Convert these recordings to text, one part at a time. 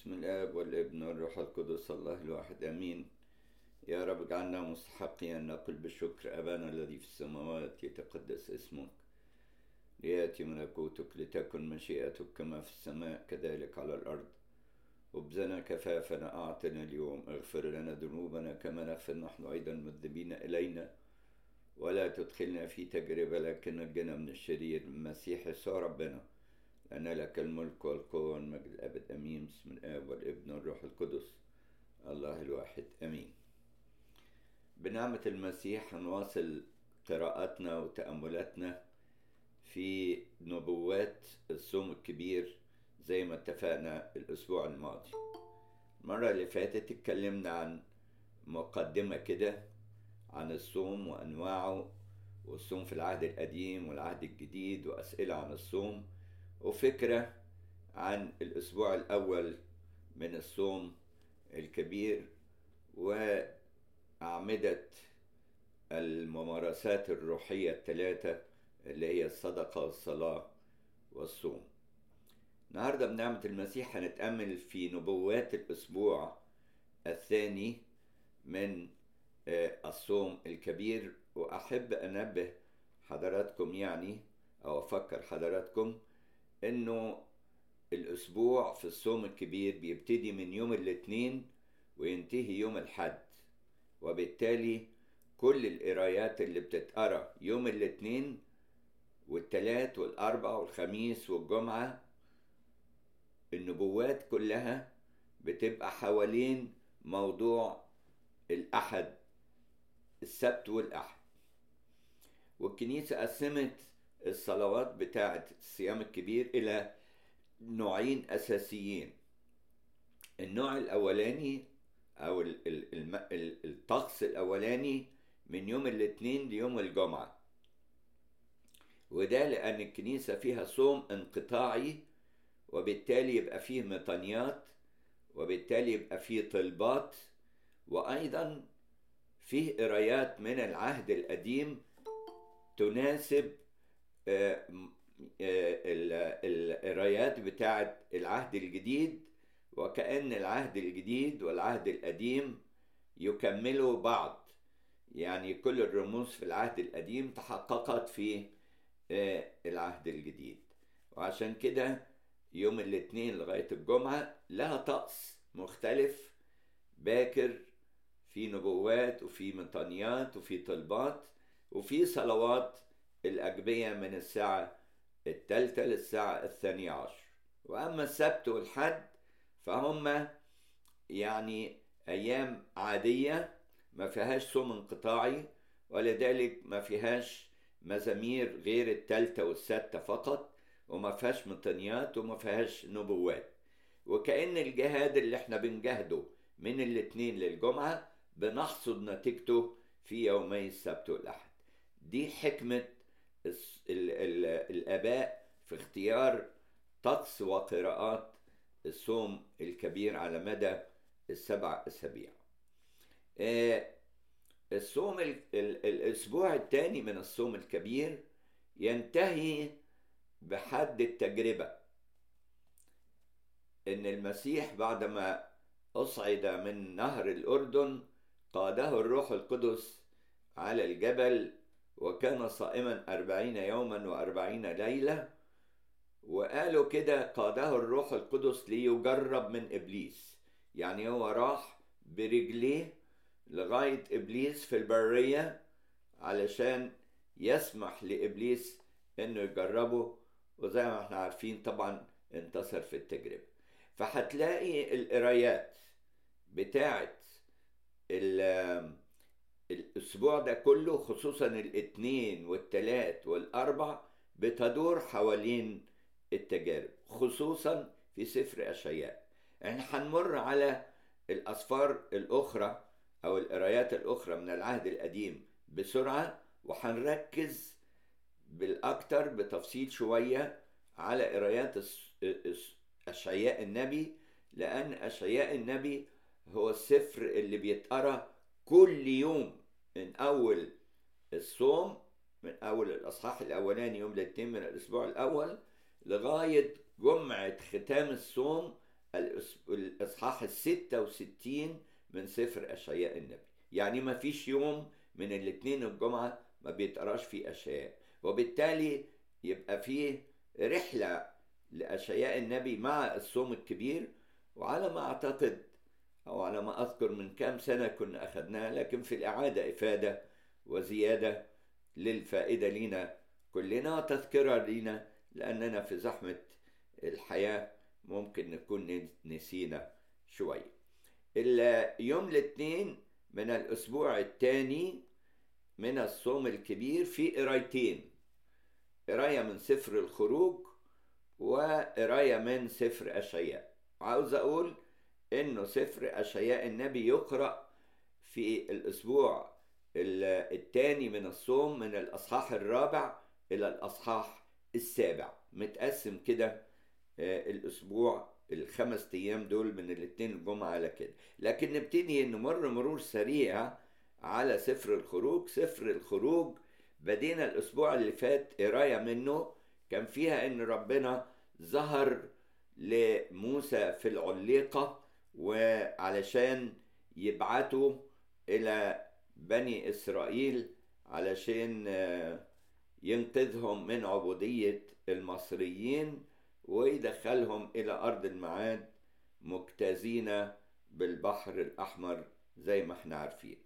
بسم الآب والابن والروح القدس الله الواحد آمين يا رب اجعلنا مستحقين أن نقول بالشكر أبانا الذي في السماوات يتقدس اسمك ليأتي ملكوتك لتكن مشيئتك كما في السماء كذلك على الأرض خبزنا كفافنا أعطنا اليوم اغفر لنا ذنوبنا كما نغفر نحن أيضا مذنبين إلينا ولا تدخلنا في تجربة لكن نجنا من الشرير المسيح يسوع ربنا لأن لك الملك والقوة والمجد الأبد أمين بسم الآب والابن والروح القدس الله الواحد أمين بنعمة المسيح هنواصل قراءاتنا وتأملاتنا في نبوات الصوم الكبير زي ما اتفقنا الأسبوع الماضي المرة اللي فاتت اتكلمنا عن مقدمة كده عن الصوم وأنواعه والصوم في العهد القديم والعهد الجديد وأسئلة عن الصوم وفكرة عن الأسبوع الأول من الصوم الكبير وأعمدة الممارسات الروحية الثلاثة اللي هي الصدقة والصلاة والصوم النهاردة بنعمة المسيح هنتأمل في نبوات الأسبوع الثاني من الصوم الكبير وأحب أنبه حضراتكم يعني أو أفكر حضراتكم إنه الأسبوع في الصوم الكبير بيبتدي من يوم الاثنين وينتهي يوم الحد وبالتالي كل القرايات اللي بتتقرا يوم الاثنين والتلات والأربع والخميس والجمعة النبوات كلها بتبقى حوالين موضوع الأحد السبت والأحد والكنيسة قسمت الصلوات بتاعة الصيام الكبير إلى نوعين أساسيين النوع الأولاني أو الطقس الأولاني من يوم الاثنين ليوم الجمعة وده لأن الكنيسة فيها صوم انقطاعي وبالتالي يبقى فيه مطنيات وبالتالي يبقى فيه طلبات وأيضا فيه قرايات من العهد القديم تناسب القرايات بتاعة العهد الجديد وكأن العهد الجديد والعهد القديم يكملوا بعض يعني كل الرموز في العهد القديم تحققت في العهد الجديد وعشان كده يوم الاثنين لغاية الجمعة لها طقس مختلف باكر في نبوات وفي مطانيات وفي طلبات وفي صلوات الأجبية من الساعة الثالثة للساعة الثانية عشر وأما السبت والحد فهم يعني أيام عادية ما فيهاش صوم انقطاعي ولذلك ما فيهاش مزامير غير التالتة والستة فقط وما فيهاش مطنيات وما فيهاش نبوات وكأن الجهاد اللي احنا بنجاهده من الاثنين للجمعة بنحصد نتيجته في يومي السبت والأحد دي حكمة ال ال الآباء في اختيار طقس وقراءات الصوم الكبير على مدى السبع أسابيع الصوم ال ال الأسبوع الثاني من الصوم الكبير ينتهي بحد التجربة إن المسيح بعدما أصعد من نهر الأردن قاده الروح القدس على الجبل وكان صائما أربعين يوما وأربعين ليلة وقالوا كده قاده الروح القدس ليجرب من إبليس يعني هو راح برجليه لغاية إبليس في البرية علشان يسمح لإبليس إنه يجربه وزي ما احنا عارفين طبعا انتصر في التجربة فهتلاقي القرايات بتاعت الأسبوع ده كله خصوصا الاثنين والتلات والأربع بتدور حوالين التجارب خصوصا في سفر أشعياء احنا هنمر على الأسفار الأخرى أو القرايات الأخرى من العهد القديم بسرعة وهنركز بالأكثر بتفصيل شوية على قرايات أشعياء النبي لأن أشعياء النبي هو السفر اللي بيتقرا كل يوم من أول الصوم من أول الأصحاح الأولاني يوم الاثنين من الأسبوع الأول لغاية جمعة ختام الصوم الإصحاح الستة وستين من سفر أشعياء النبي يعني ما فيش يوم من الاثنين الجمعة ما بيتقراش فيه أشعياء وبالتالي يبقى فيه رحلة لأشعياء النبي مع الصوم الكبير وعلى ما أعتقد أو على ما أذكر من كام سنة كنا أخذناها لكن في الإعادة إفادة وزيادة للفائدة لنا كلنا تذكرة لنا لأننا في زحمة الحياة ممكن نكون نسينا شوية يوم الاثنين من الأسبوع الثاني من الصوم الكبير في قرايتين قراية من سفر الخروج وقراية من سفر أشعياء عاوز أقول إنه سفر أشعياء النبي يقرأ في الأسبوع الثاني من الصوم من الأصحاح الرابع إلى الأصحاح السابع متقسم كده الأسبوع الخمس أيام دول من الاثنين الجمعة على كده لكن نبتدي نمر مرور سريع على سفر الخروج سفر الخروج بدينا الأسبوع اللي فات قراية منه كان فيها إن ربنا ظهر لموسى في العليقة وعلشان يبعتوا إلى بني إسرائيل علشان ينقذهم من عبودية المصريين ويدخلهم إلى أرض المعاد مجتازين بالبحر الأحمر زي ما احنا عارفين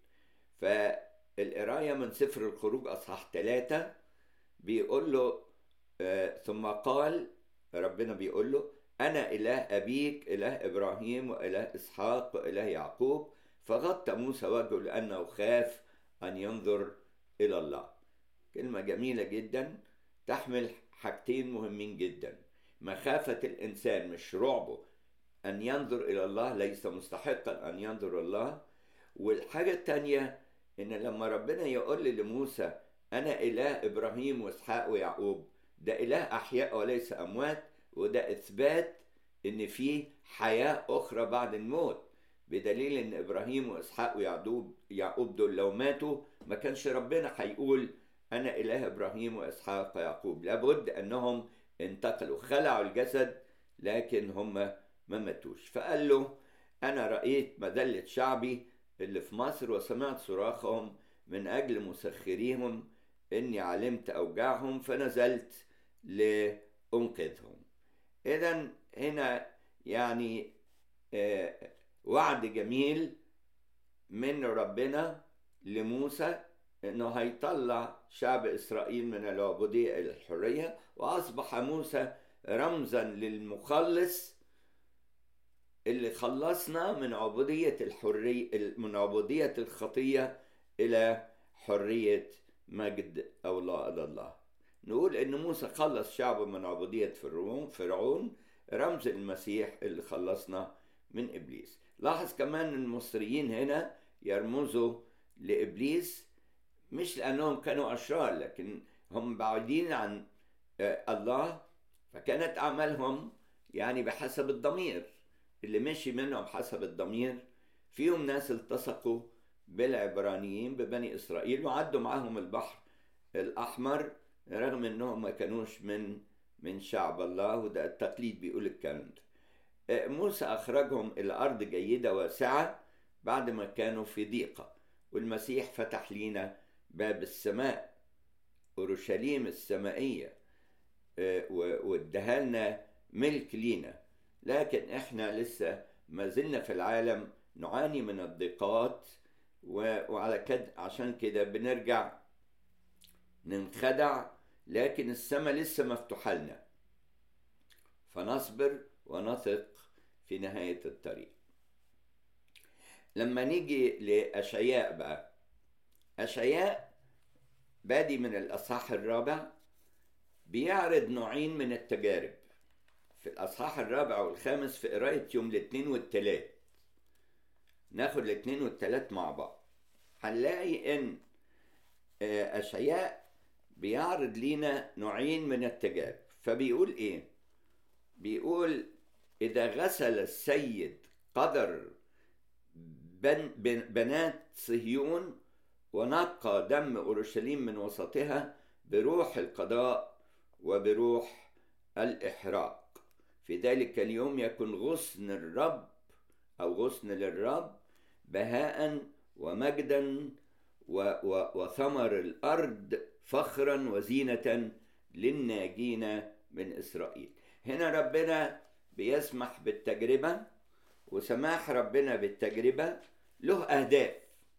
فالقراية من سفر الخروج أصحاح ثلاثة بيقول له آه ثم قال ربنا بيقول له أنا إله أبيك إله إبراهيم وإله إسحاق وإله يعقوب فغطى موسى وجهه لأنه خاف أن ينظر إلى الله كلمة جميلة جدا تحمل حاجتين مهمين جدا مخافة الإنسان مش رعبه أن ينظر إلى الله ليس مستحقا أن ينظر الله والحاجة التانية إن لما ربنا يقول لموسى أنا إله إبراهيم وإسحاق ويعقوب ده إله أحياء وليس أموات وده إثبات إن في حياة أخرى بعد الموت بدليل إن إبراهيم وإسحاق ويعقوب يعقوب دول لو ماتوا ما كانش ربنا هيقول أنا إله إبراهيم وإسحاق ويعقوب لابد أنهم انتقلوا خلعوا الجسد لكن هم ما ماتوش فقال له أنا رأيت مذلة شعبي اللي في مصر وسمعت صراخهم من أجل مسخريهم إني علمت أوجاعهم فنزلت لأنقذهم إذا هنا يعني آه وعد جميل من ربنا لموسى انه هيطلع شعب اسرائيل من العبوديه الى الحريه واصبح موسى رمزا للمخلص اللي خلصنا من عبوديه الحريه من عبوديه الخطيه الى حريه مجد اولاد الله نقول ان موسى خلص شعبه من عبوديه فرعون فرعون رمز المسيح اللي خلصنا من ابليس لاحظ كمان المصريين هنا يرمزوا لابليس مش لانهم كانوا اشرار لكن هم بعيدين عن الله فكانت اعمالهم يعني بحسب الضمير اللي مشي منهم حسب الضمير فيهم ناس التصقوا بالعبرانيين ببني اسرائيل وعدوا معاهم البحر الاحمر رغم انهم ما كانوش من من شعب الله وده التقليد بيقول الكلام ده موسى اخرجهم الى ارض جيده واسعه بعد ما كانوا في ضيقه والمسيح فتح لينا باب السماء اورشليم السمائيه واداها لنا ملك لينا لكن احنا لسه ما زلنا في العالم نعاني من الضيقات وعلى كده عشان كده بنرجع ننخدع لكن السماء لسه مفتوحه لنا فنصبر ونثق في نهايه الطريق لما نيجي لاشعياء بقى اشعياء بادي من الاصحاح الرابع بيعرض نوعين من التجارب في الاصحاح الرابع والخامس في قرايه يوم الاثنين والثلاث ناخد الاثنين والثلاث مع بعض هنلاقي ان اشعياء بيعرض لينا نوعين من التجارب فبيقول ايه بيقول اذا غسل السيد قدر بن بنات صهيون ونقى دم اورشليم من وسطها بروح القضاء وبروح الاحراق في ذلك اليوم يكون غصن الرب أو غصن للرب بهاء ومجدا و و وثمر الأرض فخرا وزينة للناجين من إسرائيل هنا ربنا بيسمح بالتجربة وسماح ربنا بالتجربة له أهداف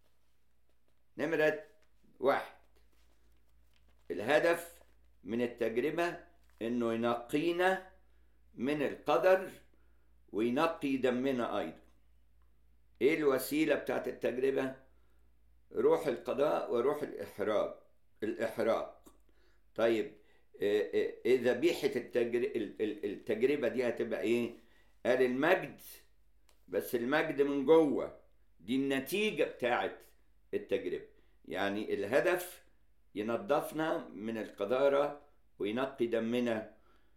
نمرة واحد الهدف من التجربة إنه ينقينا من القدر وينقي دمنا أيضا إيه الوسيلة بتاعت التجربة؟ روح القضاء وروح الإحراق الإحراق طيب إيه ذبيحة التجربة دي هتبقى إيه؟ قال المجد بس المجد من جوه دي النتيجة بتاعت التجربة يعني الهدف ينظفنا من القذارة وينقي دمنا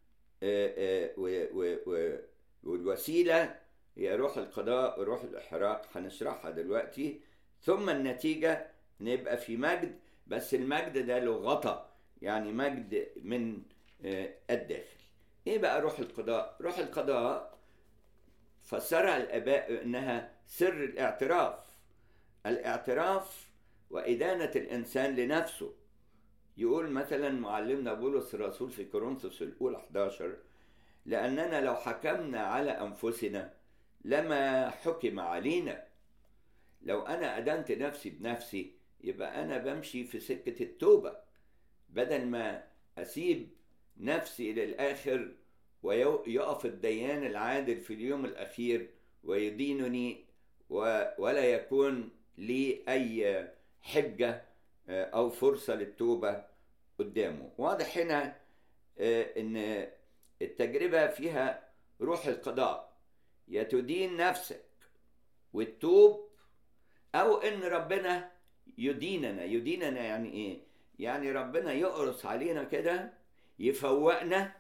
والوسيلة هي روح القضاء وروح الإحراق هنشرحها دلوقتي ثم النتيجة نبقى في مجد بس المجد ده له غطا يعني مجد من الداخل ايه بقى روح القضاء روح القضاء فسرها الاباء انها سر الاعتراف الاعتراف وادانه الانسان لنفسه يقول مثلا معلمنا بولس الرسول في كورنثوس الاولى 11 لاننا لو حكمنا على انفسنا لما حكم علينا لو انا ادنت نفسي بنفسي يبقى انا بمشي في سكه التوبه بدل ما اسيب نفسي للاخر ويقف الديان العادل في اليوم الاخير ويدينني ولا يكون لي اي حجه او فرصه للتوبه قدامه واضح هنا ان التجربه فيها روح القضاء يا تدين نفسك وتتوب او ان ربنا يديننا يديننا يعني ايه يعني ربنا يقرص علينا كده يفوقنا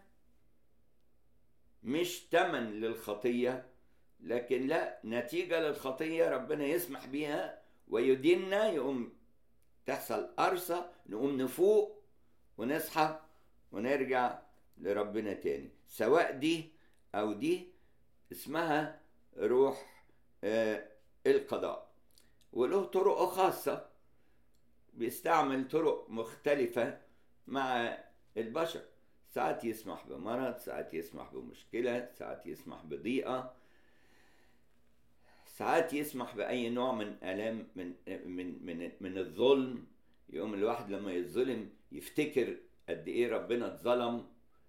مش تمن للخطيه لكن لا نتيجه للخطيه ربنا يسمح بيها ويديننا يقوم تحصل قرصه نقوم نفوق ونصحى ونرجع لربنا تاني سواء دي او دي اسمها روح آه القضاء وله طرق خاصة بيستعمل طرق مختلفة مع البشر ساعات يسمح بمرض ساعات يسمح بمشكلة ساعات يسمح بضيقة ساعات يسمح بأي نوع من آلام من من من من الظلم يقوم الواحد لما يتظلم يفتكر قد إيه ربنا اتظلم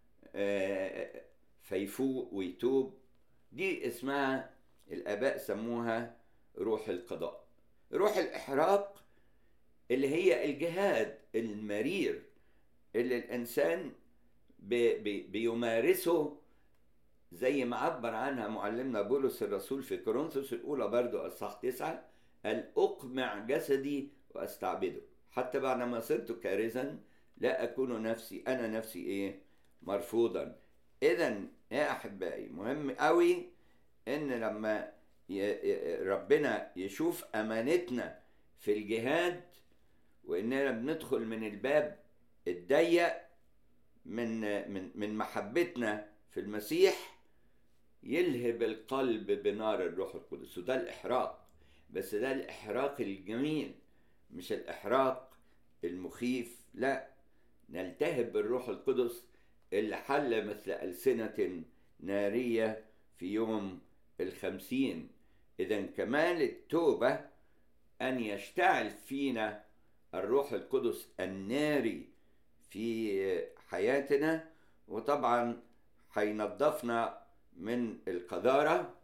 فيفوق ويتوب دي اسمها الآباء سموها روح القضاء روح الإحراق اللي هي الجهاد المرير اللي الإنسان بي بي بيمارسه زي ما عبر عنها معلمنا بولس الرسول في كورنثوس الأولى برضو أصحاح تسعة قال أقمع جسدي وأستعبده حتى بعد ما صرت كارثا لا أكون نفسي أنا نفسي إيه مرفوضا إذا يا أحبائي مهم قوي إن لما ربنا يشوف أمانتنا في الجهاد وإننا بندخل من الباب الضيق من من من محبتنا في المسيح يلهب القلب بنار الروح القدس وده الإحراق بس ده الإحراق الجميل مش الإحراق المخيف لا نلتهب بالروح القدس اللي حل مثل ألسنة نارية في يوم الخمسين إذا كمال التوبة أن يشتعل فينا الروح القدس الناري في حياتنا وطبعا هينضفنا من القذارة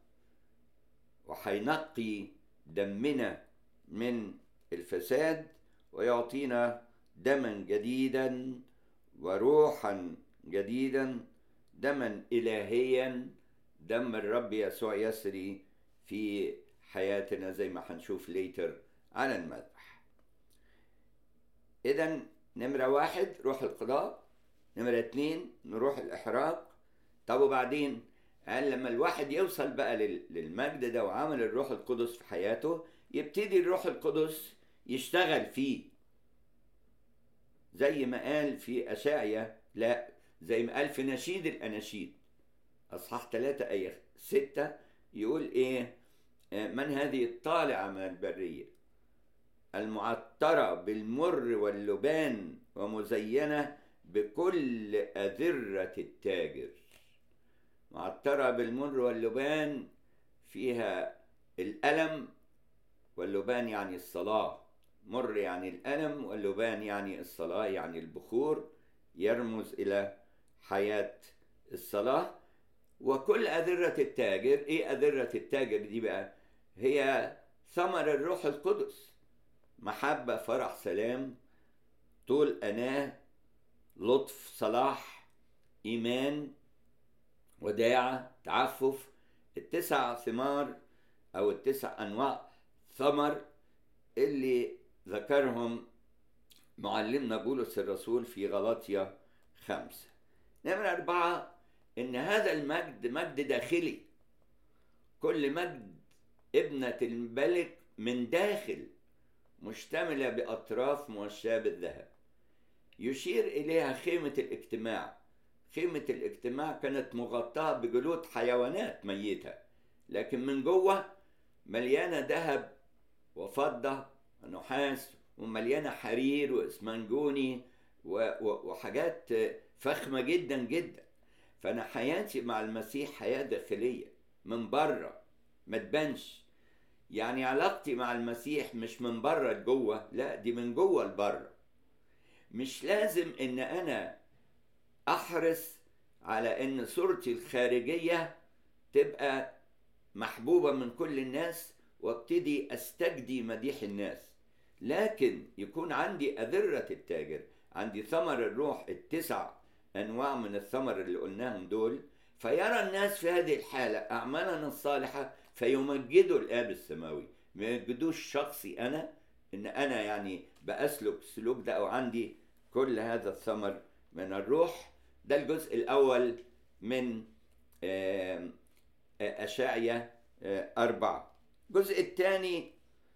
وهينقي دمنا من الفساد ويعطينا دما جديدا وروحا جديدا دما إلهيا دم الرب يسوع يسري في حياتنا زي ما هنشوف ليتر على المذبح إذا نمرة واحد روح القضاء نمرة اتنين نروح الإحراق طب وبعدين قال لما الواحد يوصل بقى للمجد ده وعمل الروح القدس في حياته يبتدي الروح القدس يشتغل فيه زي ما قال في أشعيا لا زي ما قال في نشيد الأناشيد أصحاح 3 آية 6 يقول إيه من هذه الطالعة من البرية المعطرة بالمر واللبان ومزينة بكل أذرة التاجر معطرة بالمر واللبان فيها الألم واللبان يعني الصلاة مر يعني الألم واللبان يعني الصلاة يعني البخور يرمز إلى حياة الصلاة وكل أذرة التاجر إيه أذرة التاجر دي بقى هي ثمر الروح القدس محبة فرح سلام طول أناة لطف صلاح إيمان وداعة تعفف التسع ثمار أو التسع أنواع ثمر اللي ذكرهم معلمنا بولس الرسول في غلاطيا خمسة نمرة أربعة إن هذا المجد مجد داخلي كل مجد ابنة الملك من داخل مشتملة بأطراف موشاة بالذهب يشير إليها خيمة الاجتماع خيمة الاجتماع كانت مغطاة بجلود حيوانات ميتة لكن من جوه مليانة ذهب وفضة ونحاس ومليانة حرير وإسمنجوني وحاجات فخمة جدا جدا فأنا حياتي مع المسيح حياة داخلية من بره ما تبانش يعني علاقتي مع المسيح مش من بره لجوه لا دي من جوه لبره مش لازم ان انا احرص على ان صورتي الخارجيه تبقى محبوبه من كل الناس وابتدي استجدي مديح الناس لكن يكون عندي أذرة التاجر عندي ثمر الروح التسع أنواع من الثمر اللي قلناهم دول فيرى الناس في هذه الحالة أعمالنا الصالحة فيمجدوا الآب السماوي ما يمجدوش شخصي أنا إن أنا يعني بأسلك السلوك ده أو عندي كل هذا الثمر من الروح ده الجزء الأول من أشعية أربعة الجزء الثاني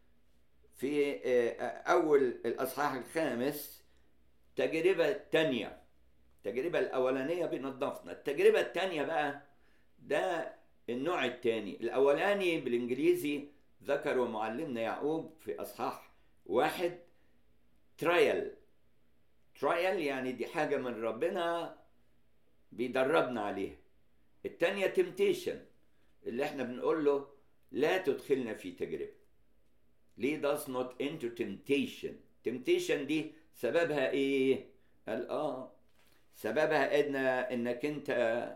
في أول الأصحاح الخامس تجربة تانية التجربة الأولانية بنضفنا التجربة التانية بقى ده النوع التاني الأولاني بالإنجليزي ذكره معلمنا يعقوب في أصحاح واحد ترايل ترايل يعني دي حاجة من ربنا بيدربنا عليها التانية تمتيشن اللي احنا بنقول له لا تدخلنا في تجربة lead us not into temptation temptation دي سببها ايه قال اه سببها ان انك انت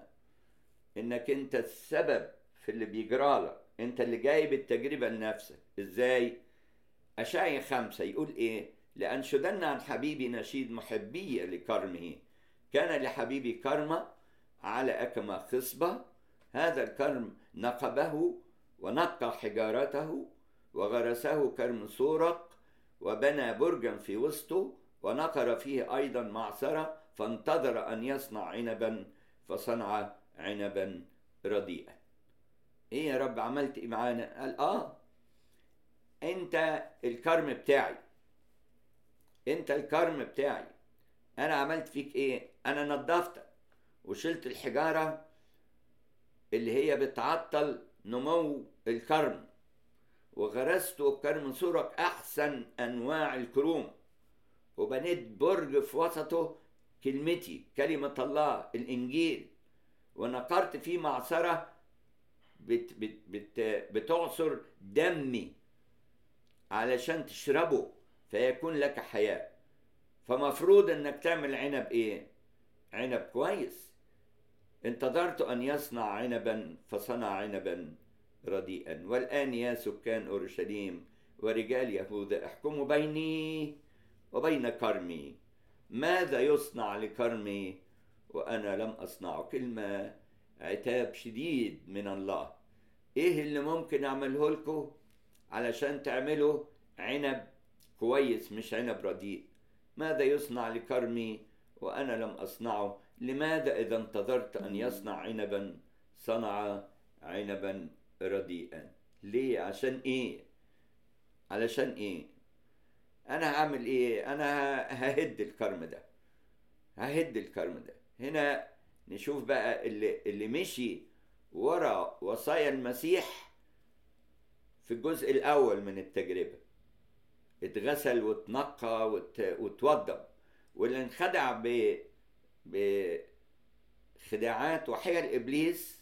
انك انت السبب في اللي بيجرالك انت اللي جايب التجربة لنفسك ازاي اشعيا خمسة يقول ايه لأنشدن عن حبيبي نشيد محبية لكرمه كان لحبيبي كرمة على أكمة خصبة هذا الكرم نقبه ونقى حجارته وغرسه كرم سورق وبنى برجا في وسطه ونقر فيه أيضا معصرة فانتظر أن يصنع عنبا فصنع عنبا رديئا ايه يا رب عملت ايه معانا قال اه انت الكرم بتاعي انت الكرم بتاعي انا عملت فيك ايه انا نظفتك وشلت الحجاره اللي هي بتعطل نمو الكرم وغرسته بكرم صورك احسن انواع الكروم وبنيت برج في وسطه كلمتي كلمة الله الإنجيل ونقرت فيه معصرة بت بت بت بتعصر دمي علشان تشربه فيكون لك حياة فمفروض انك تعمل عنب ايه عنب كويس انتظرت ان يصنع عنبا فصنع عنبا رديئا والان يا سكان اورشليم ورجال يهوذا احكموا بيني وبين كرمي ماذا يصنع لكرمي وانا لم اصنعه كلمه عتاب شديد من الله ايه اللي ممكن اعمله لكم علشان تعملوا عنب كويس مش عنب رديء ماذا يصنع لكرمي وانا لم اصنعه لماذا اذا انتظرت ان يصنع عنبا صنع عنبا رديئا ليه عشان ايه علشان ايه انا هعمل ايه انا ههد الكرم ده ههد الكرم ده هنا نشوف بقى اللي اللي مشي ورا وصايا المسيح في الجزء الأول من التجربة اتغسل واتنقى وت... وتوضب واللي انخدع ب... بخداعات وحيل إبليس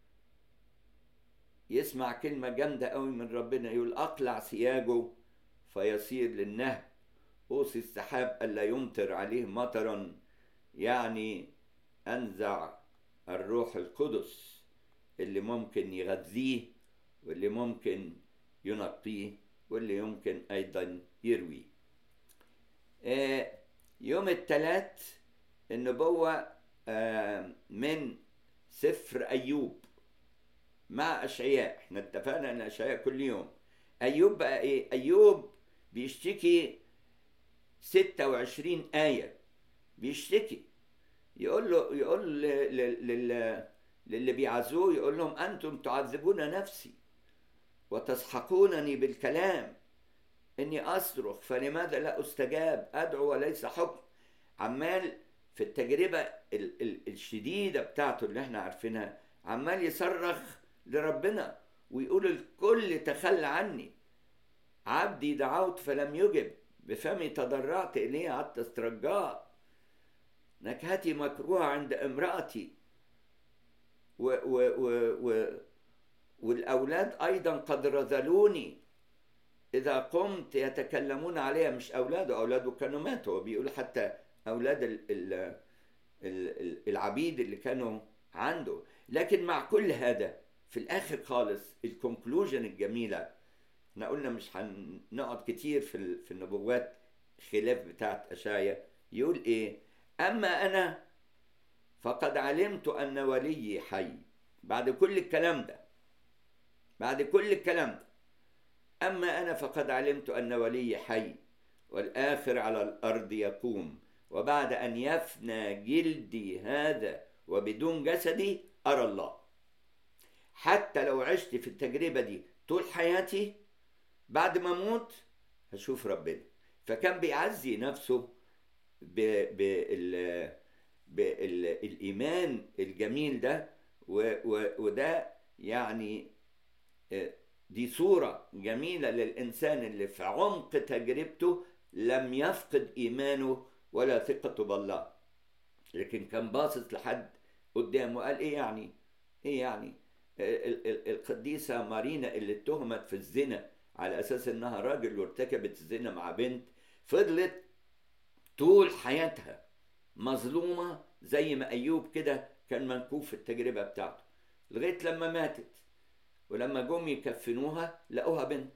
يسمع كلمة جامدة قوي من ربنا يقول أقلع سياجه فيصير للنهب أوصي السحاب ألا يمطر عليه مطرا يعني أنزع الروح القدس اللي ممكن يغذيه واللي ممكن ينقيه واللي يمكن أيضا يرويه يوم الثلاث النبوة من سفر أيوب مع أشعياء احنا اتفقنا أن أشعياء كل يوم أيوب بقى إيه أيوب بيشتكي 26 آية بيشتكي يقول له يقول لل للي بيعزوه يقول لهم أنتم تعذبون نفسي وتسحقونني بالكلام إني أصرخ فلماذا لا أستجاب أدعو وليس حكم عمال في التجربة ال ال الشديدة بتاعته اللي احنا عارفينها عمال يصرخ لربنا ويقول الكل تخلى عني عبدي دعوت فلم يجب بفمي تضرعت إليه حتى استرجاه نكهتي مكروهة عند امرأتي و و و و والأولاد أيضا قد رذلوني إذا قمت يتكلمون عليها مش أولاده أولاده كانوا ماتوا هو بيقول حتى أولاد ال ال ال العبيد اللي كانوا عنده لكن مع كل هذا في الآخر خالص الكونكلوجن الجميلة احنا قلنا مش هنقعد كتير في في النبوات خلاف بتاعت أشعيا يقول إيه أما أنا فقد علمت أن وليي حي بعد كل الكلام ده بعد كل الكلام ده أما أنا فقد علمت أن ولي حي والآخر على الأرض يقوم وبعد أن يفنى جلدي هذا وبدون جسدي أرى الله حتى لو عشت في التجربة دي طول حياتي بعد ما أموت هشوف ربنا فكان بيعزي نفسه بال بالإيمان الجميل ده وده يعني دي صورة جميلة للإنسان اللي في عمق تجربته لم يفقد إيمانه ولا ثقته بالله لكن كان باصص لحد قدامه قال إيه يعني إيه يعني القديسة مارينا اللي اتهمت في الزنا على أساس إنها راجل وارتكبت الزنا مع بنت فضلت طول حياتها مظلومة زي ما أيوب كده كان منكوف في التجربة بتاعته لغاية لما ماتت ولما جم يكفنوها لقوها بنت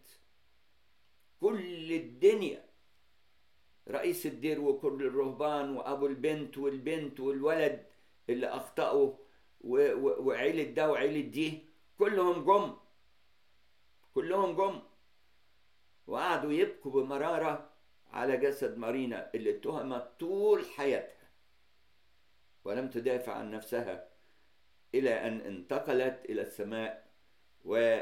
كل الدنيا رئيس الدير وكل الرهبان وابو البنت والبنت والولد اللي اخطاوا وعيلة ده وعيلة دي كلهم جم كلهم جم وقعدوا يبكوا بمرارة على جسد مارينا اللي اتهمت طول حياتها ولم تدافع عن نفسها إلى أن انتقلت إلى السماء و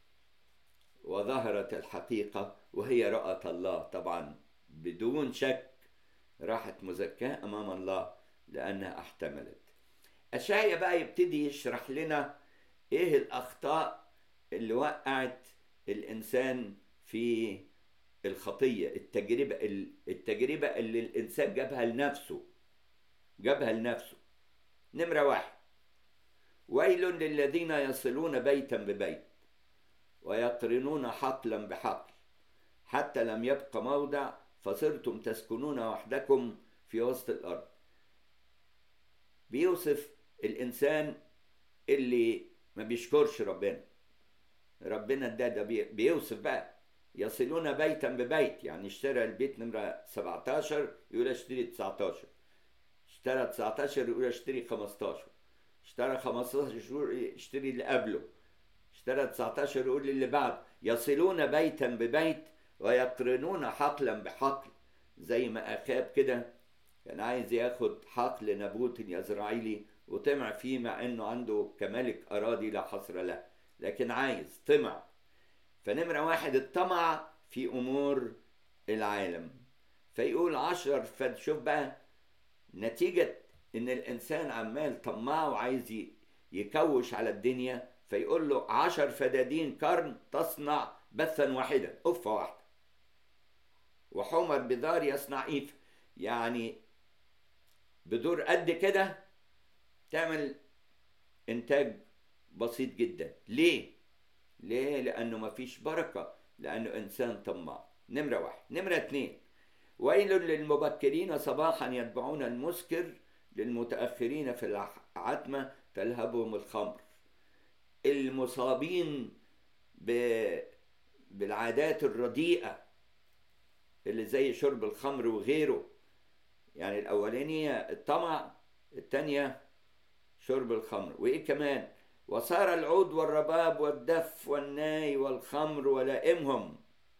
وظهرت الحقيقة وهي رأت الله طبعا بدون شك راحت مزكاة أمام الله لأنها احتملت أشعيا بقى يبتدي يشرح لنا إيه الأخطاء اللي وقعت الإنسان في الخطية التجربة التجربة اللي الإنسان جابها لنفسه جابها لنفسه نمرة واحد ويل للذين يصلون بيتا ببيت ويقرنون حقلا بحقل حتى لم يبق موضع فصرتم تسكنون وحدكم في وسط الارض بيوصف الانسان اللي ما بيشكرش ربنا ربنا ده ده بيوصف بقى يصلون بيتا ببيت يعني اشترى البيت نمرة 17 يقول اشتري 19 اشترى 19 يقول اشتري 15 اشترى 15 شهور اشتري اللي قبله اشترى 19 يقول اللي بعد يصلون بيتا ببيت ويقرنون حقلا بحقل زي ما اخاب كده كان عايز ياخد حقل نابوت اليزرعيلي وطمع فيه مع انه عنده كملك اراضي لا حصر له لكن عايز طمع فنمرة واحد الطمع في امور العالم فيقول عشر فشوف بقى نتيجة ان الانسان عمال طماع وعايز يكوش على الدنيا فيقول له عشر فدادين قرن تصنع بثا واحدا أفة واحدة وحمر بدار يصنع إيف يعني بدور قد كده تعمل إنتاج بسيط جدا ليه؟ ليه؟ لأنه مفيش بركة لأنه إنسان طماع نمرة واحد نمرة اتنين ويل للمبكرين صباحا يتبعون المسكر للمتأخرين في العتمة تلهبهم الخمر المصابين ب... بالعادات الرديئة اللي زي شرب الخمر وغيره يعني الأولانية الطمع التانية شرب الخمر وإيه كمان وصار العود والرباب والدف والناي والخمر ولائمهم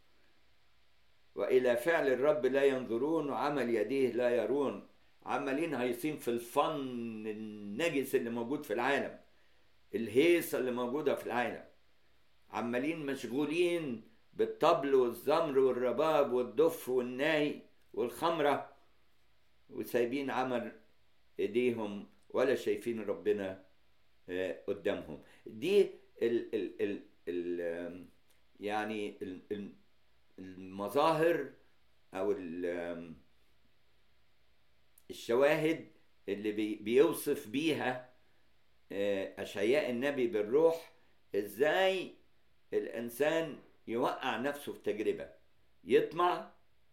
وإلى فعل الرب لا ينظرون وعمل يديه لا يرون عمالين هايصين في الفن النجس اللي موجود في العالم الهيصة اللي موجودة في العالم عمالين مشغولين بالطبل والزمر والرباب والدف والناي والخمرة وسايبين عمل ايديهم ولا شايفين ربنا قدامهم دي ال ال ال ال يعني ال المظاهر او الشواهد اللي بي بيوصف بيها اشعياء النبي بالروح ازاي الانسان يوقع نفسه في تجربه يطمع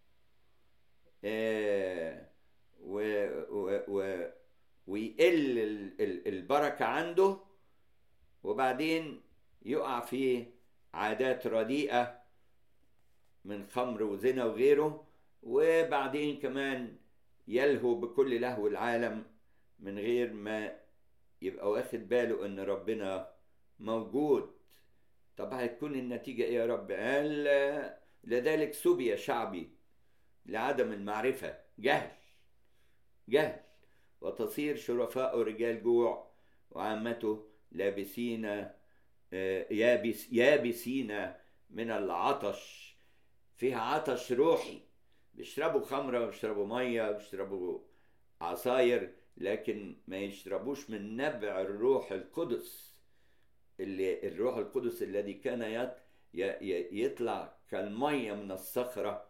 و و و ويقل البركه عنده وبعدين يقع في عادات رديئه من خمر وزنا وغيره وبعدين كمان يلهو بكل لهو العالم من غير ما يبقى واخد باله ان ربنا موجود طب هتكون النتيجة ايه يا رب قال لذلك سبي شعبي لعدم المعرفة جهل جهل وتصير شرفاء رجال جوع وعامته لابسين يابس يابسين من العطش فيها عطش روحي بيشربوا خمرة بيشربوا مية بيشربوا عصاير لكن ما يشربوش من نبع الروح القدس اللي الروح القدس الذي كان يطلع كالمية من الصخرة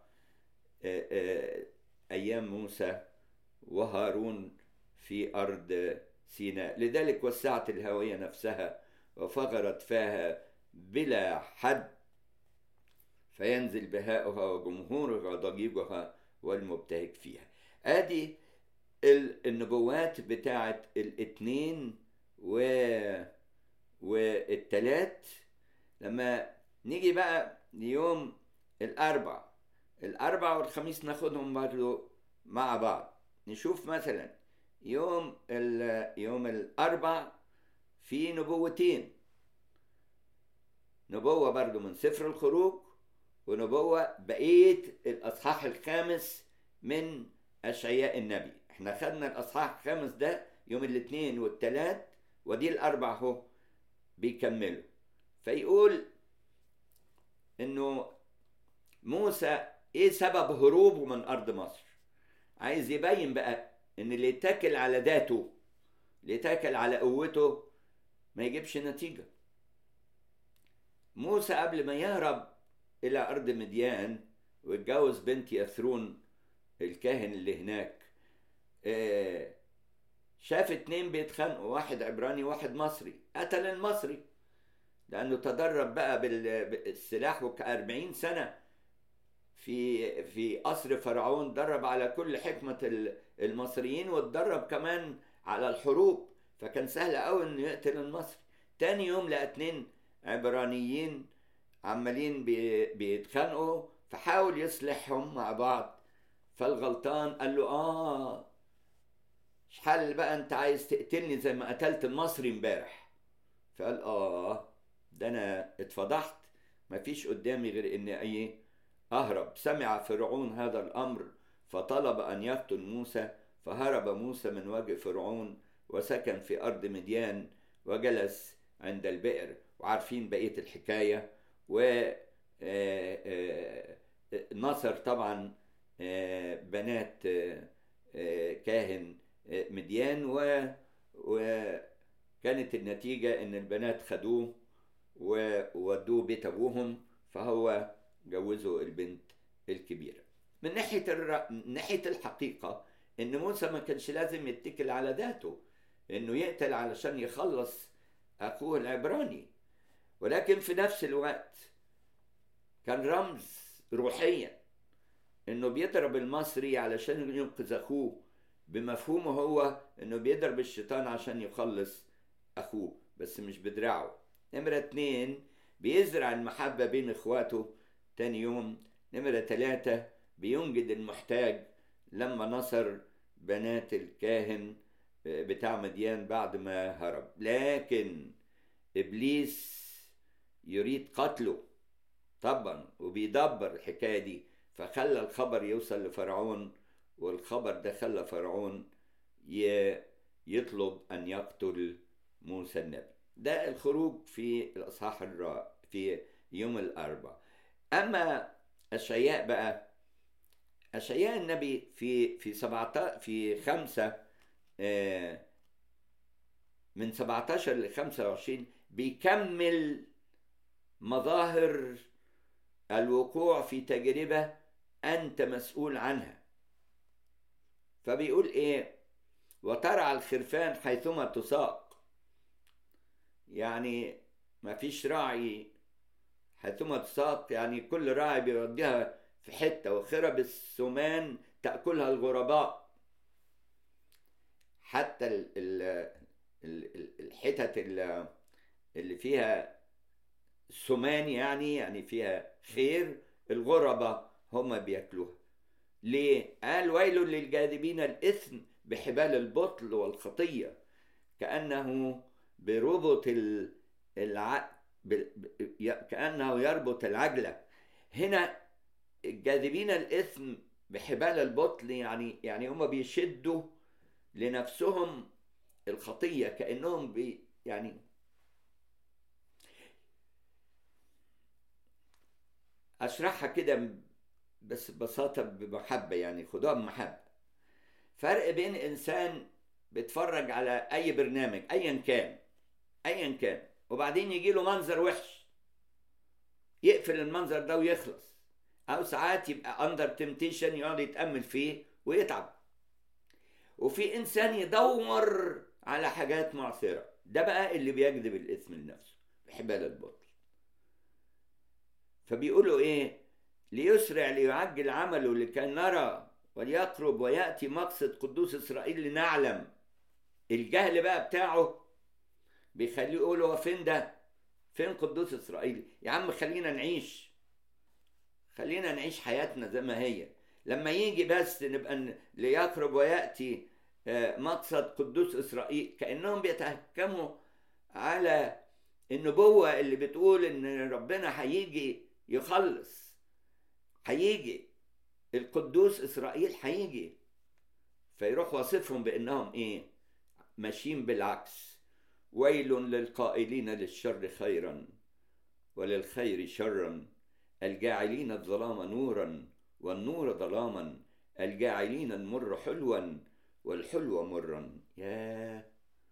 أيام موسى وهارون في أرض سيناء لذلك وسعت الهوية نفسها وفغرت فاها بلا حد فينزل بهاؤها وجمهورها ضجيجها والمبتهج فيها ادي النبوات بتاعت الاثنين و والتلات لما نيجي بقى ليوم الاربع الاربع والخميس ناخدهم برضو مع بعض نشوف مثلا يوم يوم الاربع في نبوتين نبوة برضو من سفر الخروج ونبوة بقية الأصحاح الخامس من أشعياء النبي احنا خدنا الأصحاح الخامس ده يوم الاثنين والثلاث ودي الأربع اهو بيكملوا فيقول إنه موسى إيه سبب هروبه من أرض مصر عايز يبين بقى إن اللي يتكل على ذاته اللي يتكل على قوته ما يجيبش نتيجة موسى قبل ما يهرب إلى أرض مديان واتجوز بنت يثرون الكاهن اللي هناك شاف اتنين بيتخانقوا واحد عبراني واحد مصري قتل المصري لأنه تدرب بقى بالسلاح وكأربعين سنة في في قصر فرعون درب على كل حكمة المصريين واتدرب كمان على الحروب فكان سهل قوي انه يقتل المصري تاني يوم لقى اتنين عبرانيين عمالين بيتخانقوا فحاول يصلحهم مع بعض فالغلطان قال له اه حل بقى انت عايز تقتلني زي ما قتلت المصري امبارح فقال اه ده انا اتفضحت مفيش قدامي غير اني ايه اهرب سمع فرعون هذا الامر فطلب ان يقتل موسى فهرب موسى من وجه فرعون وسكن في ارض مديان وجلس عند البئر وعارفين بقيه الحكايه و نصر طبعا بنات كاهن مديان و كانت النتيجة إن البنات خدوه وودوه بيت أبوهم فهو جوزوا البنت الكبيرة من ناحية الر... من ناحية الحقيقة إن موسى ما كانش لازم يتكل على ذاته إنه يقتل علشان يخلص أخوه العبراني ولكن في نفس الوقت كان رمز روحيا إنه بيضرب المصري علشان ينقذ أخوه بمفهومه هو إنه بيضرب الشيطان عشان يخلص أخوه بس مش بدراعه نمرة اتنين بيزرع المحبة بين إخواته تاني يوم نمرة تلاتة بينجد المحتاج لما نصر بنات الكاهن بتاع مديان بعد ما هرب لكن إبليس يريد قتله طبعا وبيدبر الحكاية دي فخلى الخبر يوصل لفرعون والخبر ده خلى فرعون يطلب أن يقتل موسى النبي ده الخروج في الأصحاح الرابع في يوم الأربع أما أشعياء بقى أشعياء النبي في في 17 في خمسة من 17 ل 25 بيكمل مظاهر الوقوع في تجربة أنت مسؤول عنها فبيقول إيه وترعى الخرفان حيثما تساق يعني ما فيش راعي حيثما تساق يعني كل راعي بيوديها في حتة وخرب السمان تأكلها الغرباء حتى ال ال الحتت اللي فيها سمان يعني يعني فيها خير الغرباء هم بياكلوها ليه؟ قال ويل للجاذبين الإثم بحبال البطل والخطية كأنه بربط الع... كأنه يربط العجلة هنا الجاذبين الإثم بحبال البطل يعني يعني هم بيشدوا لنفسهم الخطية كأنهم بي يعني أشرحها كده بس ببساطة بمحبة يعني خدوها بمحبة فرق بين إنسان بيتفرج على أي برنامج أيا كان أيا كان وبعدين يجي له منظر وحش يقفل المنظر ده ويخلص أو ساعات يبقى أندر تمتيشن يقعد يتأمل فيه ويتعب وفي إنسان يدور على حاجات معثرة ده بقى اللي بيجذب الإثم لنفسه بحبال البطل فبيقولوا إيه ليسرع ليعجل عمله لكي نرى وليقرب ويأتي مقصد قدوس إسرائيل لنعلم الجهل بقى بتاعه بيخليه يقول هو فين ده فين قدوس إسرائيل يا عم خلينا نعيش خلينا نعيش حياتنا زي ما هي لما يجي بس نبقى ليقرب ويأتي مقصد قدوس إسرائيل كأنهم بيتهكموا على النبوة اللي بتقول إن ربنا هيجي يخلص هيجي القدوس إسرائيل هيجي فيروح واصفهم بأنهم إيه ماشيين بالعكس ويل للقائلين للشر خيرا وللخير شرا الجاعلين الظلام نورا والنور ظلاما الجاعلين المر حلوا والحلو مرا يا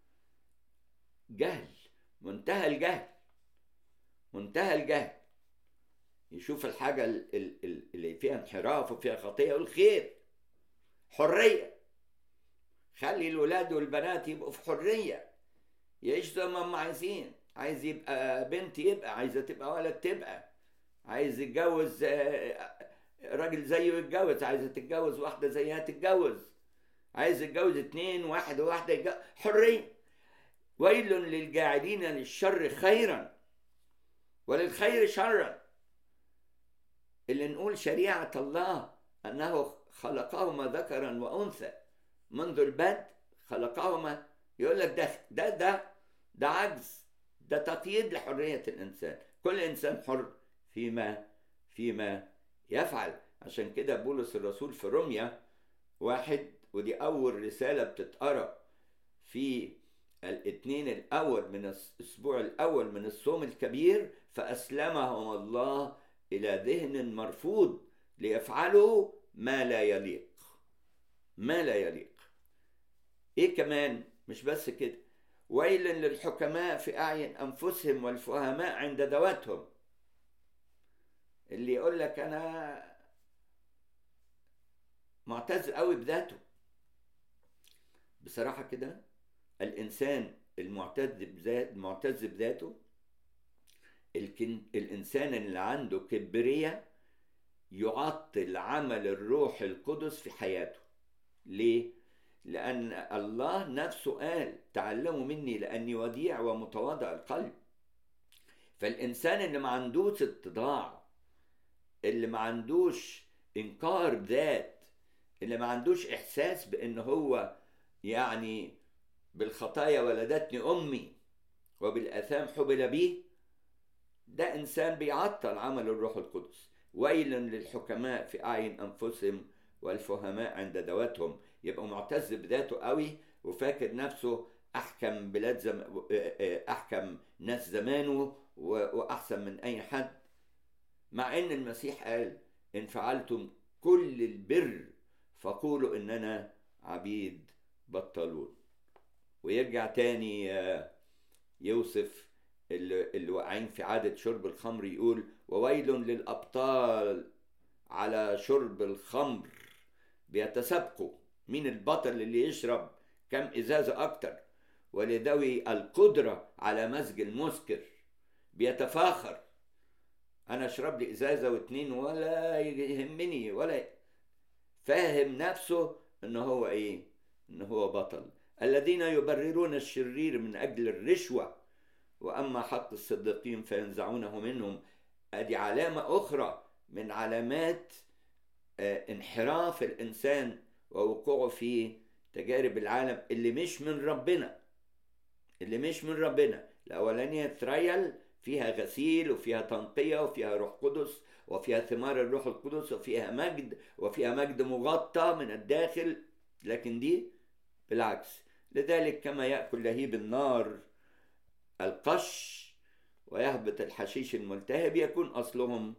جهل منتهى الجهل منتهى الجهل يشوف الحاجة اللي فيها انحراف وفيها خطية يقول خير حرية خلي الولاد والبنات يبقوا في حرية يعيشوا زي ما هم عايزين عايز يبقى بنت يبقى عايزة تبقى ولد تبقى عايز يتجوز راجل زيه يتجوز عايزة تتجوز واحدة زيها تتجوز عايز يتجوز اتنين واحد وواحدة يتجوز حرية ويل للجاعلين للشر خيرا وللخير شرا اللي نقول شريعة الله أنه خلقهما ذكرا وأنثى منذ البدء خلقهما يقول لك ده ده ده ده عجز ده تقييد لحرية الإنسان كل إنسان حر فيما فيما يفعل عشان كده بولس الرسول في روميا واحد ودي أول رسالة بتتقرأ في الاثنين الأول من الأسبوع الأول من الصوم الكبير فأسلمهم الله إلى ذهن مرفوض ليفعلوا ما لا يليق ما لا يليق إيه كمان مش بس كده ويل للحكماء في أعين أنفسهم والفهماء عند ذواتهم اللي يقول لك أنا معتز قوي بذاته بصراحة كده الإنسان المعتز بذات المعتز بذاته الكن... الإنسان اللي عنده كبرية يعطل عمل الروح القدس في حياته ليه؟ لأن الله نفسه قال تعلموا مني لأني وديع ومتواضع القلب فالإنسان اللي ما عندوش اتضاع اللي ما عندوش إنكار ذات اللي ما عندوش إحساس بأن هو يعني بالخطايا ولدتني أمي وبالآثام حبل بي ده إنسان بيعطل عمل الروح القدس ويل للحكماء في أعين أنفسهم والفهماء عند ذواتهم يبقى معتز بذاته قوي وفاكر نفسه أحكم بلاد زم... أحكم ناس زمانه وأحسن من أي حد مع أن المسيح قال إن فعلتم كل البر فقولوا إننا عبيد بطلون ويرجع تاني يوصف اللي واقعين في عادة شرب الخمر يقول وويل للأبطال على شرب الخمر بيتسابقوا مين البطل اللي يشرب كم إزازة أكتر ولذوي القدرة على مزج المسكر بيتفاخر أنا أشرب لي إزازة واتنين ولا يهمني ولا فاهم نفسه إن هو إيه إن هو بطل الذين يبررون الشرير من أجل الرشوة وأما حق الصديقين فينزعونه منهم أدي علامة أخرى من علامات انحراف الإنسان ووقوعه في تجارب العالم اللي مش من ربنا اللي مش من ربنا الأولانية تريل فيها غسيل وفيها تنقية وفيها روح قدس وفيها ثمار الروح القدس وفيها مجد وفيها مجد مغطى من الداخل لكن دي بالعكس لذلك كما يأكل لهيب النار القش ويهبط الحشيش الملتهب يكون أصلهم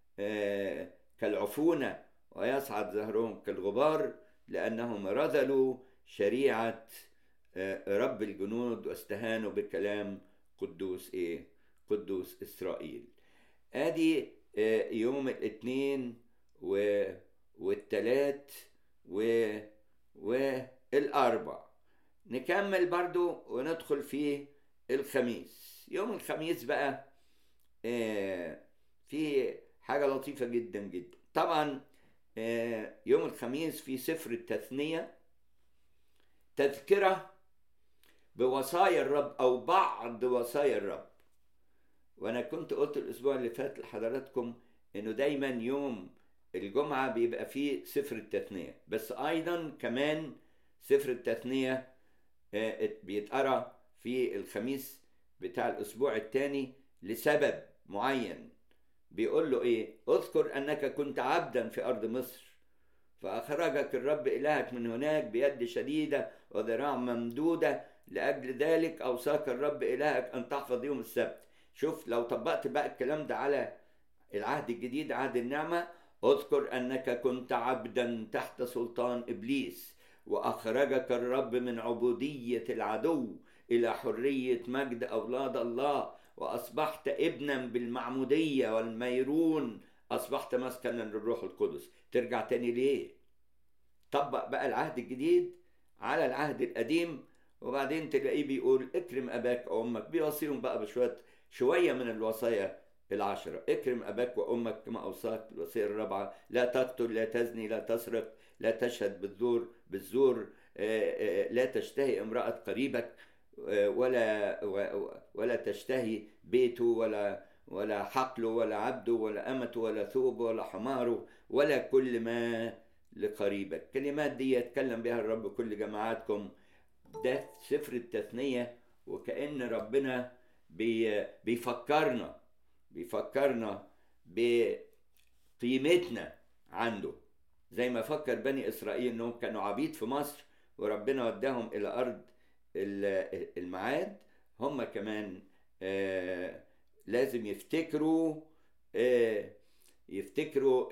كالعفونة ويصعد زهرهم كالغبار لأنهم رذلوا شريعة رب الجنود واستهانوا بكلام قدوس إيه؟ قدوس إسرائيل آدي يوم الاثنين و... والتلات و... والأربع نكمل برضو وندخل في الخميس يوم الخميس بقى في حاجة لطيفة جدا جدا طبعا يوم الخميس في سفر التثنية تذكرة بوصايا الرب أو بعض وصايا الرب وأنا كنت قلت الأسبوع اللي فات لحضراتكم إنه دايما يوم الجمعة بيبقى فيه سفر التثنية بس أيضا كمان سفر التثنية بيتقرأ في الخميس بتاع الأسبوع الثاني لسبب معين بيقول له إيه اذكر أنك كنت عبدا في أرض مصر فأخرجك الرب إلهك من هناك بيد شديدة وذراع ممدودة لأجل ذلك أوصاك الرب إلهك أن تحفظ يوم السبت شوف لو طبقت بقى الكلام ده على العهد الجديد عهد النعمة اذكر أنك كنت عبدا تحت سلطان إبليس وأخرجك الرب من عبودية العدو إلى حرية مجد أولاد الله وأصبحت ابنا بالمعمودية والميرون أصبحت مسكنا للروح القدس ترجع تاني ليه طبق بقى العهد الجديد على العهد القديم وبعدين تلاقيه بيقول اكرم أباك وأمك بيوصيهم بقى بشوية شوية من الوصايا العشرة اكرم أباك وأمك كما أوصاك الوصية الرابعة لا تقتل لا تزني لا تسرق لا تشهد بالزور بالزور لا تشتهي امرأة قريبك ولا ولا تشتهي بيته ولا ولا حقله ولا عبده ولا أمته ولا ثوبه ولا حماره ولا كل ما لقريبك الكلمات دي يتكلم بها الرب كل جماعاتكم ده سفر التثنية وكأن ربنا بي بيفكرنا بيفكرنا بقيمتنا عنده زي ما فكر بني إسرائيل إنهم كانوا عبيد في مصر وربنا وداهم إلى أرض الميعاد هم كمان آه لازم يفتكروا آه يفتكروا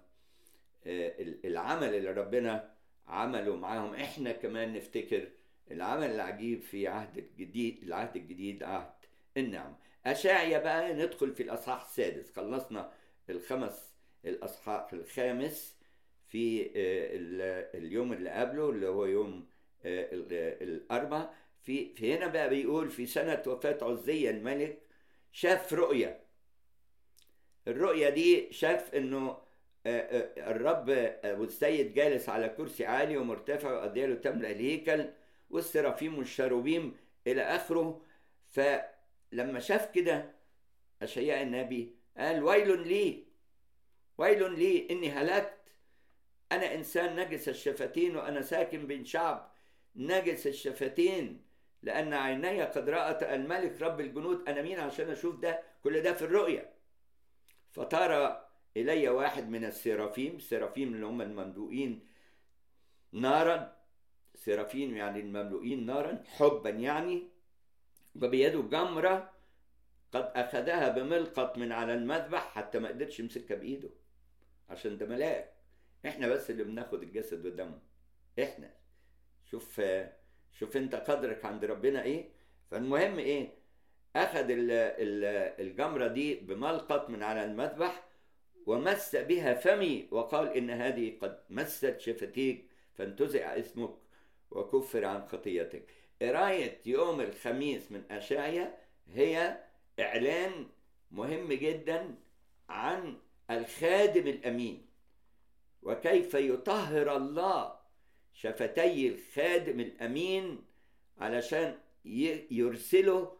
العمل اللي ربنا عمله معاهم احنا كمان نفتكر العمل العجيب في عهد الجديد العهد الجديد عهد النعم أشعيا بقى ندخل في الأصحاح السادس خلصنا الخمس الأصحاح الخامس في اليوم اللي قبله اللي هو يوم الأربع في, في هنا بقى بيقول في سنة وفاة عزية الملك شاف رؤية الرؤية دي شاف انه الرب والسيد جالس على كرسي عالي ومرتفع وأدياله تملأ الهيكل والسرافيم والشروبيم إلى آخره فلما شاف كده أشياء النبي قال ويل لي ويل لي إني هلكت أنا إنسان نجس الشفتين وأنا ساكن بين شعب نجس الشفتين لأن عيني قد رأت الملك رب الجنود أنا مين عشان أشوف ده كل ده في الرؤية فطار إلي واحد من السرافيم السرافيم اللي هم المملوئين نارا سرافيم يعني المملوئين نارا حبا يعني وبيده جمرة قد أخذها بملقط من على المذبح حتى ما قدرش يمسكها بإيده عشان ده ملاك احنا بس اللي بناخد الجسد والدم احنا شوف شوف انت قدرك عند ربنا ايه فالمهم ايه اخذ الجمره دي بملقط من على المذبح ومس بها فمي وقال ان هذه قد مست شفتيك فانتزع اسمك وكفر عن خطيتك قرايه يوم الخميس من اشعيا هي اعلان مهم جدا عن الخادم الامين وكيف يطهر الله شفتي الخادم الامين علشان يرسله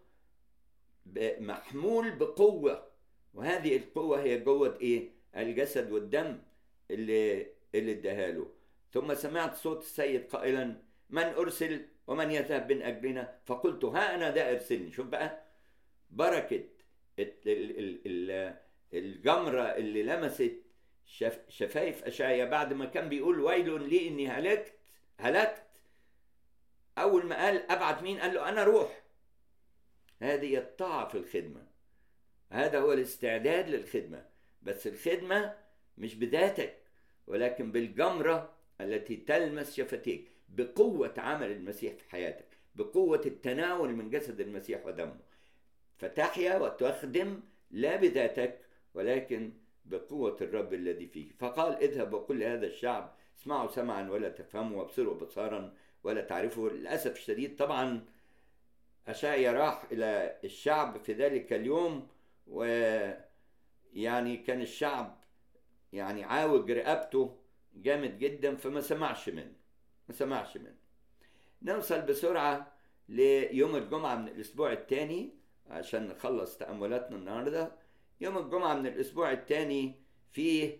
محمول بقوه وهذه القوه هي قوه ايه الجسد والدم اللي اللي اداها له ثم سمعت صوت السيد قائلا من ارسل ومن يذهب من اجلنا فقلت ها انا ده ارسلني شوف بقى بركه الجمره اللي لمست شفايف اشعيا بعد ما كان بيقول ويل لي اني هلكت هلكت اول ما قال ابعت مين قال له انا روح هذه الطاعه في الخدمه هذا هو الاستعداد للخدمه بس الخدمه مش بذاتك ولكن بالجمره التي تلمس شفتيك بقوه عمل المسيح في حياتك بقوه التناول من جسد المسيح ودمه فتحيا وتخدم لا بذاتك ولكن بقوة الرب الذي فيك فقال اذهب وقل لهذا الشعب اسمعوا سمعا ولا تفهموا وابصروا بصارا ولا تعرفوا للأسف الشديد طبعا أشعيا راح إلى الشعب في ذلك اليوم ويعني كان الشعب يعني عاوج رقبته جامد جدا فما سمعش منه ما سمعش منه نوصل بسرعة ليوم الجمعة من الأسبوع الثاني عشان نخلص تأملاتنا النهارده يوم الجمعة من الأسبوع الثاني فيه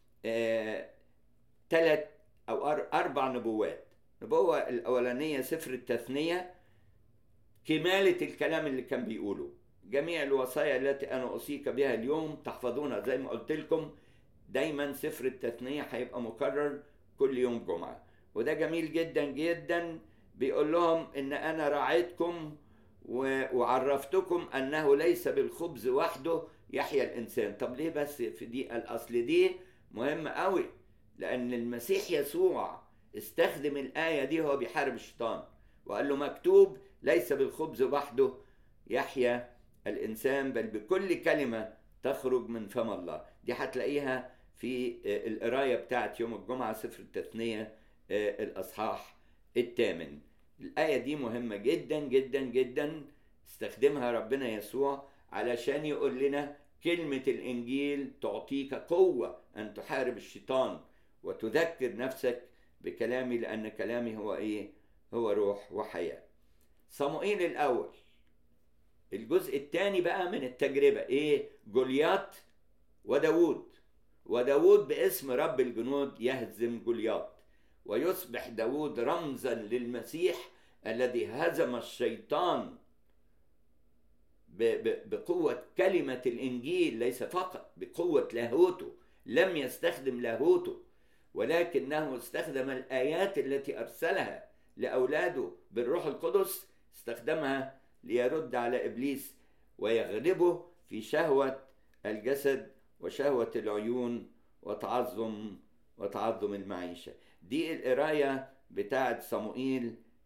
ثلاث آه أو أربع نبوات النبوة الأولانية سفر التثنية كمالة الكلام اللي كان بيقوله جميع الوصايا التي أنا أوصيك بها اليوم تحفظونها زي ما قلت لكم دايما سفر التثنية هيبقى مكرر كل يوم جمعة وده جميل جدا جدا بيقول لهم إن أنا راعيتكم وعرفتكم أنه ليس بالخبز وحده يحيا الانسان طب ليه بس في دي الاصل دي مهمه قوي لان المسيح يسوع استخدم الايه دي وهو بيحارب الشيطان وقال له مكتوب ليس بالخبز وحده يحيا الانسان بل بكل كلمه تخرج من فم الله دي هتلاقيها في القرايه بتاعت يوم الجمعه سفر التثنيه الاصحاح الثامن الايه دي مهمه جدا جدا جدا استخدمها ربنا يسوع علشان يقول لنا كلمة الإنجيل تعطيك قوة أن تحارب الشيطان وتذكر نفسك بكلامي لأن كلامي هو إيه؟ هو روح وحياة. صموئيل الأول الجزء الثاني بقى من التجربة إيه؟ جوليات وداوود وداوود باسم رب الجنود يهزم جوليات ويصبح داوود رمزا للمسيح الذي هزم الشيطان بقوة كلمة الإنجيل ليس فقط بقوة لاهوته لم يستخدم لاهوته ولكنه استخدم الآيات التي أرسلها لأولاده بالروح القدس استخدمها ليرد على إبليس ويغلبه في شهوة الجسد وشهوة العيون وتعظم وتعظم المعيشة دي القراية بتاعة صموئيل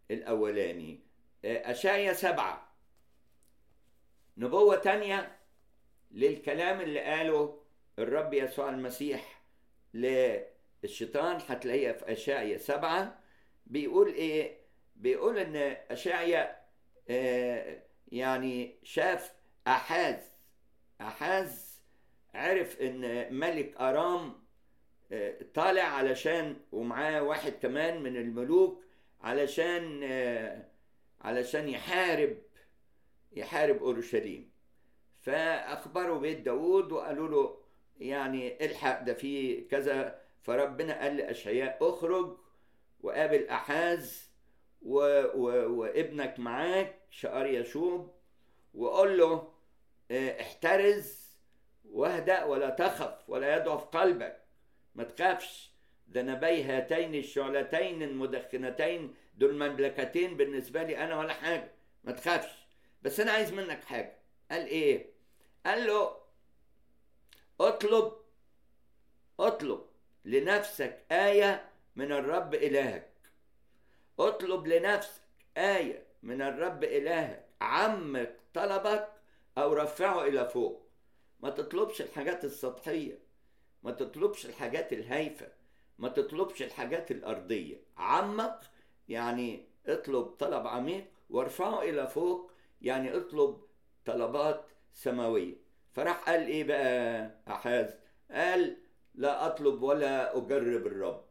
الأولاني أشعيا سبعة نبوة تانية للكلام اللي قاله الرب يسوع المسيح للشيطان هتلاقيها في أشعيا سبعة بيقول إيه؟ بيقول إن أشعيا آه يعني شاف أحاز أحاز عرف إن ملك أرام آه طالع علشان ومعاه واحد كمان من الملوك علشان آه علشان يحارب يحارب اورشليم فاخبروا بيت داود وقالوا له يعني الحق ده في كذا فربنا قال لاشعياء اخرج وقابل احاز و... و... وابنك معاك شقار يشوب وقول له احترز واهدأ ولا تخف ولا يضعف قلبك ما تخافش ذنبي هاتين الشعلتين المدخنتين دول مملكتين بالنسبة لي أنا ولا حاجة ما تخافش بس أنا عايز منك حاجة قال إيه؟ قال له اطلب اطلب لنفسك آية من الرب إلهك اطلب لنفسك آية من الرب إلهك عمق طلبك أو رفعه إلى فوق ما تطلبش الحاجات السطحية ما تطلبش الحاجات الهايفة ما تطلبش الحاجات الأرضية عمق يعني اطلب طلب عميق وارفعه إلى فوق يعني اطلب طلبات سماوية فراح قال إيه بقى أحاز قال لا أطلب ولا أجرب الرب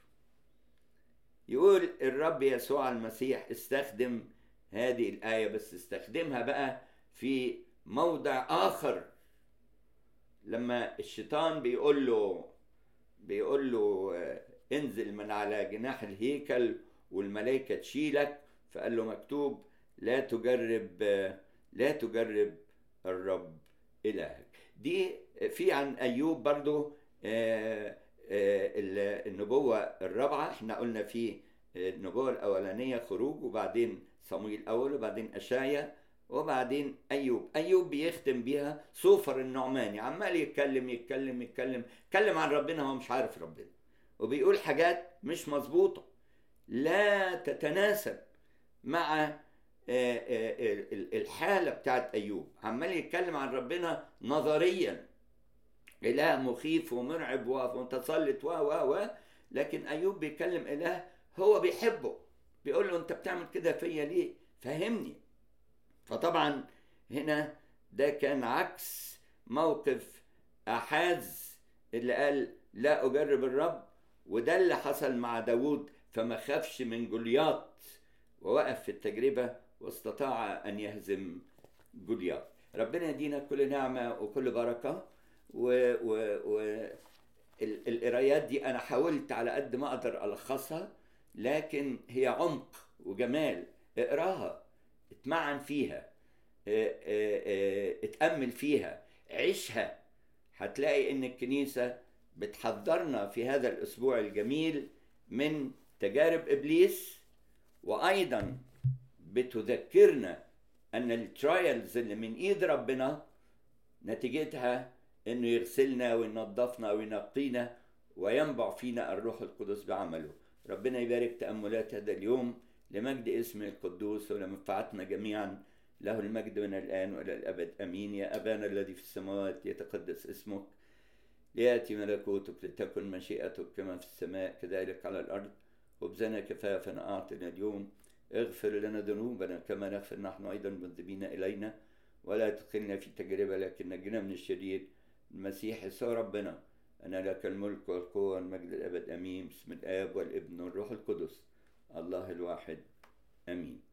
يقول الرب يسوع المسيح استخدم هذه الآية بس استخدمها بقى في موضع آخر لما الشيطان بيقول له بيقول له انزل من على جناح الهيكل والملائكة تشيلك فقال له مكتوب لا تجرب لا تجرب الرب إلهك دي في عن أيوب برضو النبوة الرابعة احنا قلنا في النبوة الأولانية خروج وبعدين صمويل الأول وبعدين أشايا وبعدين أيوب أيوب بيختم بيها صوفر النعماني عمال يتكلم يتكلم يتكلم يتكلم عن ربنا هو مش عارف ربنا وبيقول حاجات مش مظبوطة لا تتناسب مع الحالة بتاعت أيوب عمال يتكلم عن ربنا نظريا إله مخيف ومرعب ومتسلط و و و لكن أيوب بيتكلم إله هو بيحبه بيقول له أنت بتعمل كده فيا ليه؟ فهمني فطبعا هنا ده كان عكس موقف أحاز اللي قال لا أجرب الرب وده اللي حصل مع داود فما خافش من جولياط ووقف في التجربة واستطاع أن يهزم جولياط ربنا يدينا كل نعمة وكل بركة و, و, و القرايات دي أنا حاولت على قد ما أقدر ألخصها لكن هي عمق وجمال اقراها اتمعن فيها اتأمل فيها عيشها هتلاقي ان الكنيسة بتحذرنا في هذا الاسبوع الجميل من تجارب ابليس وايضا بتذكرنا ان الترايلز اللي من ايد ربنا نتيجتها انه يغسلنا وينظفنا وينقينا وينبع فينا الروح القدس بعمله ربنا يبارك تأملات هذا اليوم لمجد اسمه القدوس ولمنفعتنا جميعا له المجد من الآن وإلى الأبد أمين يا أبانا الذي في السماوات يتقدس اسمك ليأتي ملكوتك لتكن مشيئتك كما في السماء كذلك على الأرض خبزنا كفافنا أعطنا اليوم اغفر لنا ذنوبنا كما نغفر نحن أيضا مذنبين إلينا ولا تدخلنا في تجربة لكن نجنا من الشرير المسيح يسوع ربنا أنا لك الملك والقوة والمجد الأبد أمين بسم الآب والابن والروح القدس الله الواحد امين